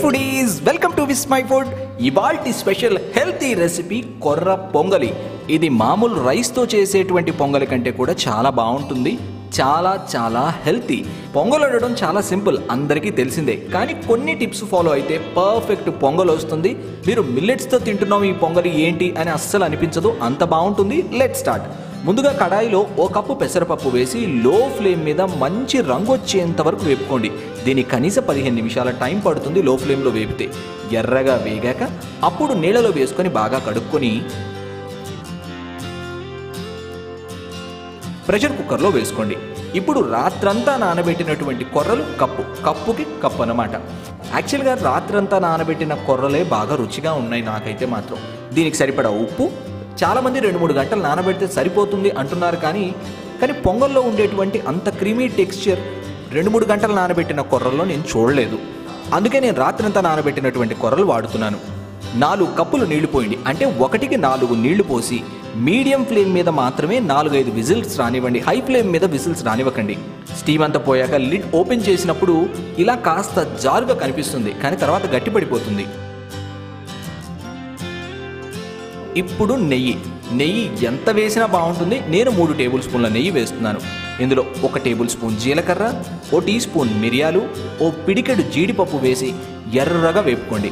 foodies welcome to Vismai food ఇవాల్టి special healthy recipe కొర్ర పొంగలి ఇది మామూలు రైస్తో చేసేటువంటి పొంగలి కంటే కూడా చాలా బాగుంటుంది చాలా చాలా హెల్తీ పొంగల్ వండడం చాలా సింపుల్ అందరికీ తెలిసిందే కానీ కొన్ని టిప్స్ ఫాలో అయితే పర్ఫెక్ట్ పొంగల్ వస్తుంది మీరు మిల్లెట్స్తో తింటున్నాం ఈ పొంగలి ఏంటి అని అస్సలు అనిపించదు అంత బాగుంటుంది లెట్ స్టార్ట్ ముందుగా కడాయిలో ఓ కప్పు పెసరపప్పు వేసి లో ఫ్లేమ్ మీద మంచి రంగు వచ్చేంత వరకు వేపుకోండి దీనికి కనీస పదిహేను నిమిషాల టైం పడుతుంది లో ఫ్లేమ్లో వేపితే ఎర్రగా వేగాక అప్పుడు నీళ్ళలో వేసుకొని బాగా కడుక్కొని ప్రెషర్ కుక్కర్లో వేసుకోండి ఇప్పుడు రాత్రంతా నానబెట్టినటువంటి కొర్రలు కప్పు కప్పుకి కప్పు అన్నమాట యాక్చువల్గా రాత్రంతా నానబెట్టిన కొర్రలే బాగా రుచిగా ఉన్నాయి నాకైతే మాత్రం దీనికి సరిపడా ఉప్పు చాలామంది రెండు మూడు గంటలు నానబెడితే సరిపోతుంది అంటున్నారు కానీ కానీ పొంగల్లో ఉండేటువంటి అంత క్రీమీ టెక్స్చర్ రెండు మూడు గంటలు నానబెట్టిన కొర్రల్లో నేను చూడలేదు అందుకే నేను రాత్రంతా నానబెట్టినటువంటి కొర్రలు వాడుతున్నాను నాలుగు కప్పులు నీళ్లు పోయండి అంటే ఒకటికి నాలుగు నీళ్లు పోసి మీడియం ఫ్లేమ్ మీద మాత్రమే నాలుగైదు విజిల్స్ రానివ్వండి హై ఫ్లేమ్ మీద విజిల్స్ రానివ్వకండి స్టీమ్ అంతా పోయాక లిడ్ ఓపెన్ చేసినప్పుడు ఇలా కాస్త జారుగా కనిపిస్తుంది కానీ తర్వాత గట్టిపడిపోతుంది ఇప్పుడు నెయ్యి నెయ్యి ఎంత వేసినా బాగుంటుంది నేను మూడు టేబుల్ స్పూన్ల నెయ్యి వేస్తున్నాను ఇందులో ఒక టేబుల్ స్పూన్ జీలకర్ర ఓ టీ స్పూన్ మిరియాలు ఓ పిడికెడు జీడిపప్పు వేసి ఎర్రగా వేపుకోండి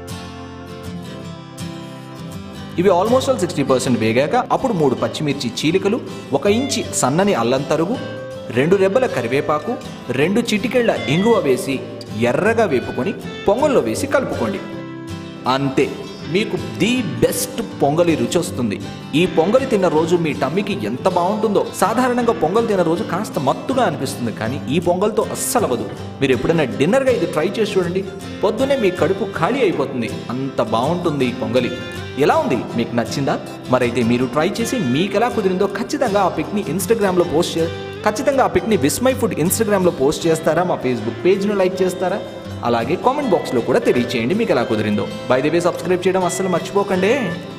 ఇవి ఆల్మోస్ట్ ఆల్ సిక్స్టీ పర్సెంట్ వేగాక అప్పుడు మూడు పచ్చిమిర్చి చీలికలు ఒక ఇంచి సన్నని అల్లం తరుగు రెండు రెబ్బల కరివేపాకు రెండు చిటికెళ్ల ఇంగువ వేసి ఎర్రగా వేపుకొని పొంగల్లో వేసి కలుపుకోండి అంతే మీకు ది బెస్ట్ పొంగలి రుచి వస్తుంది ఈ పొంగలి తిన్న రోజు మీ టమ్మీకి ఎంత బాగుంటుందో సాధారణంగా పొంగల్ తిన్న రోజు కాస్త మత్తుగా అనిపిస్తుంది కానీ ఈ పొంగల్తో అస్సలు అవ్వదు మీరు ఎప్పుడైనా డిన్నర్గా ఇది ట్రై చేసి చూడండి పొద్దున్నే మీ కడుపు ఖాళీ అయిపోతుంది అంత బాగుంటుంది ఈ పొంగలి ఎలా ఉంది మీకు నచ్చిందా మరైతే మీరు ట్రై చేసి మీకు ఎలా కుదిరిందో ఖచ్చితంగా ఆ పిక్ని ఇన్స్టాగ్రామ్లో పోస్ట్ చే ఖచ్చితంగా ఆ పిక్ని విస్మై ఫుడ్ ఇన్స్టాగ్రామ్లో పోస్ట్ చేస్తారా మా ఫేస్బుక్ పేజ్ను లైక్ చేస్తారా అలాగే కామెంట్ బాక్స్లో కూడా తెలియచేయండి మీకు ఎలా కుదిరిందో బై ద వే సబ్స్క్రైబ్ చేయడం అస్సలు మర్చిపోకండి